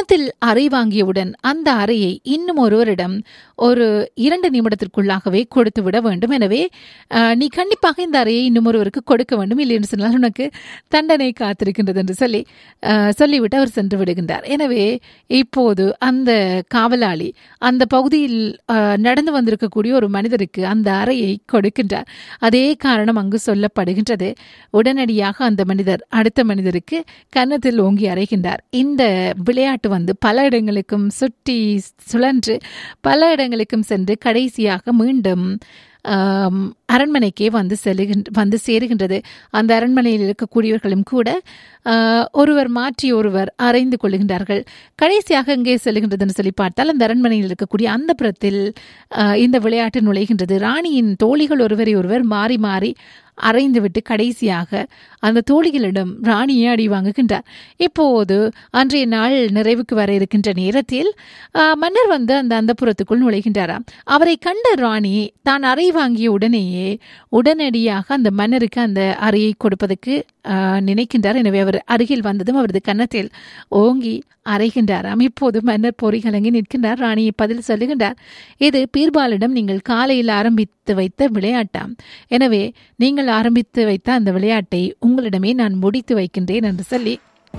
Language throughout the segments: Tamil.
கன்னத்தில் அறை வாங்கியவுடன் அந்த அறையை இன்னும் ஒருவரிடம் ஒரு இரண்டு நிமிடத்திற்குள்ளாகவே கொடுத்து விட வேண்டும் எனவே அஹ், நீ கண்டிப்பாக இந்த அறையை இன்னும் ஒருவருக்கு கொடுக்க வேண்டும் இல்லை என்று சொன்னால் உனக்கு தண்டனை காத்திருக்கின்றது என்று சொல்லி அஹ், சொல்லிவிட்டு அவர் சென்று விடுகின்றார் எனவே இப்போது அந்த காவலாளி அந்த பகுதியில் அஹ், நடந்து வந்திருக்கக்கூடிய ஒரு மனிதருக்கு அந்த அறையை கொடுக்கின்றார் அதே காரணம் அங்கு சொல்லப்படுகின்றது உடனடியாக அந்த மனிதர் அடுத்த மனிதருக்கு கன்னத்தில் ஓங்கி அறைகின்றார் இந்த விளையாட்டு வந்து பல இடங்களுக்கும் சுற்றி சுழன்று பல இடங்களுக்கும் சென்று கடைசியாக மீண்டும் ஆம், அரண்மனைக்கே வந்து செல்லுகின்ற வந்து சேருகின்றது அந்த அரண்மனையில் இருக்கக்கூடியவர்களும் கூட ஆ, ஒருவர் மாற்றி ஒருவர் அறைந்து கொள்ளுகின்றார்கள் கடைசியாக எங்கே செல்லுகின்றதுன்னு சொல்லி பார்த்தால் அந்த அரண்மனையில் இருக்கக்கூடிய அந்த புறத்தில் இந்த விளையாட்டு நுழைகின்றது ராணியின் தோழிகள் ஒருவரை ஒருவர் மாறி மாறி அறைந்துவிட்டு கடைசியாக அந்த தோழிகளிடம் ராணியை அடி வாங்குகின்றார் இப்போது அன்றைய நாள் நிறைவுக்கு வர இருக்கின்ற நேரத்தில் ஆ, மன்னர் வந்து அந்த அந்தப்புறத்துக்குள் நுழைகின்றாராம் அவரை கண்ட ராணி தான் அறை வாங்கிய உடனேயே உடனடியாக அந்த மன்னருக்கு அந்த அறையை கொடுப்பதற்கு ஆ, நினைக்கின்றார் எனவே அவர் அருகில் வந்ததும் அவரது கன்னத்தில் ஓங்கி அறைகின்றாராம் இப்போது மன்னர் பொறி கலங்கி நிற்கின்றார் ராணியை பதில் சொல்லுகின்றார் இது பீர்பாலிடம் நீங்கள் காலையில் ஆரம்பித்து வைத்த விளையாட்டாம் எனவே நீங்கள் ஆரம்பித்து வைத்த அந்த விளையாட்டை உங்களிடமே நான் முடித்து வைக்கின்றேன் என்று சொல்லி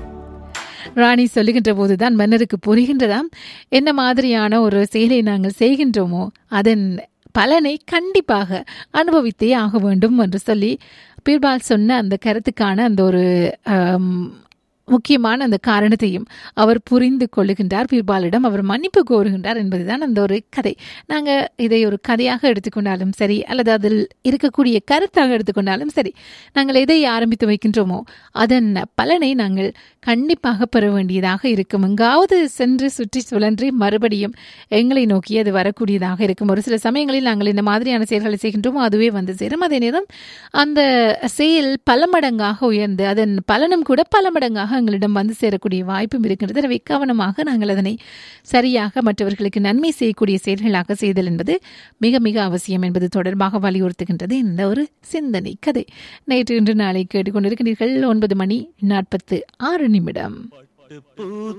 ராணி சொல்லுகின்ற போதுதான் மன்னருக்கு புரிகின்றதாம் என்ன மாதிரியான ஒரு செயலை நாங்கள் செய்கின்றோமோ அதன் பலனை கண்டிப்பாக அனுபவித்தே ஆக வேண்டும் என்று சொல்லி பீர்பால் சொன்ன அந்த கருத்துக்கான அந்த ஒரு ஆம், முக்கியமான அந்த காரணத்தையும் அவர் புரிந்து கொள்ளுகின்றார் பீர்பாலிடம் அவர் மன்னிப்பு கோருகின்றார் என்பதுதான் அந்த ஒரு கதை நாங்கள் இதை ஒரு கதையாக எடுத்துக்கொண்டாலும் சரி அல்லது அதில் இருக்கக்கூடிய கருத்தாக எடுத்துக்கொண்டாலும் சரி நாங்கள் எதை ஆரம்பித்து வைக்கின்றோமோ அதன் பலனை நாங்கள் கண்டிப்பாக பெற வேண்டியதாக இருக்கும் எங்காவது சென்று சுற்றி சுழன்றி மறுபடியும் எங்களை நோக்கி அது வரக்கூடியதாக இருக்கும் ஒரு சில சமயங்களில் நாங்கள் இந்த மாதிரியான செயல்களை செய்கின்றோமோ அதுவே வந்து சேரும் அதே நேரம் அந்த செயல் பல மடங்காக உயர்ந்து அதன் பலனும் கூட பல மடங்காக எங்களிடம் வந்து சேரக்கூடிய வாய்ப்பும் இருக்கின்றது எனவே கவனமாக நாங்கள் அதனை சரியாக மற்றவர்களுக்கு நன்மை செய்யக்கூடிய செயல்களாக செய்தல் என்பது மிக மிக அவசியம் என்பது தொடர்பாக வலியுறுத்துகின்றது இந்த ஒரு சிந்தனை கதை நேற்று இன்று நாளை கேட்டுக்கொண்டிருக்கிறீர்கள் ஒன்பது மணி நாற்பத்து ஆறு நிமிடம்